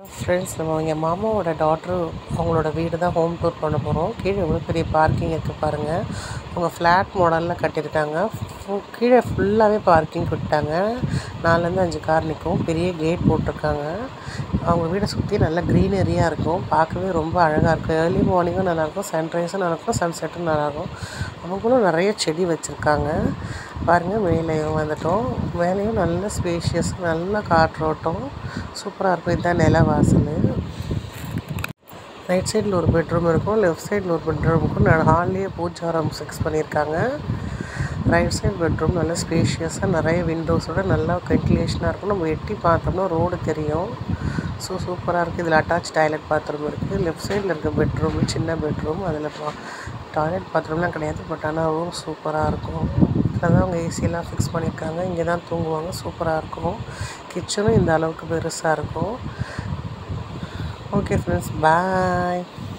friends நம்ம இங்கே மாமாவோட டாட்ரு அவங்களோட வீடு தான் ஹோம் டூர் பண்ண போகிறோம் கீழே எவ்வளோ பெரிய பார்க்கிங் இருக்குது பாருங்கள் அவங்க ஃப்ளாட் மாடலில் கட்டியிருக்காங்க ஃபு- கீழே ஃபுல்லாகவே பார்க்கிங் விட்டாங்க நாலுலேருந்து அஞ்சு கார் நிற்கும் பெரிய கேட் போட்டிருக்காங்க அவங்க வீடை சுற்றி நல்லா க்ரீனரியாக இருக்கும் பார்க்கவே ரொம்ப அழகாக இருக்கும் ஏர்லி மார்னிங்கும் நல்லாயிருக்கும் சன்ரைஸும் நல்லாயிருக்கும் சன்செட்டும் நல்லாயிருக்கும் அவங்களும் நிறைய செடி வச்சுருக்காங்க பாருங்கள் மேலே வந்துட்டோம் மேலேயும் நல்ல ஸ்பேஷியஸ் நல்ல காற்றோட்டம் சூப்பராக இருக்கும் இதுதான் நில வாசல் ரைட் சைடில் ஒரு பெட்ரூம் இருக்கும் லெஃப்ட் சைடில் ஒரு பெட்ரூம் இருக்கும் நான் ஹால்லேயே பூஜாரம் ஃபிக்ஸ் பண்ணியிருக்காங்க ரைட் சைடு பெட்ரூம் நல்லா ஸ்பேஷியஸாக நிறைய விண்டோஸோட நல்லா வென்டிலேஷனாக இருக்கும் நம்ம எட்டி பார்த்தோம்னா ரோடு தெரியும் ஸோ சூப்பராக இருக்குது இதில் அட்டாச் டாய்லெட் பாத்ரூம் இருக்குது லெஃப்ட் சைடில் இருக்க பெட்ரூம் சின்ன பெட்ரூம் அதில் டாய்லெட் பாத்ரூம்லாம் கிடையாது பட் ஆனால் ரூம் சூப்பராக இருக்கும் இதில் தான் அவங்க ஏசியெல்லாம் ஃபிக்ஸ் பண்ணியிருக்காங்க இங்கே தான் தூங்குவாங்க சூப்பராக இருக்கும் கிச்சனும் இந்த அளவுக்கு பெருசாக இருக்கும் ஓகே ஃப்ரெண்ட்ஸ் பாய்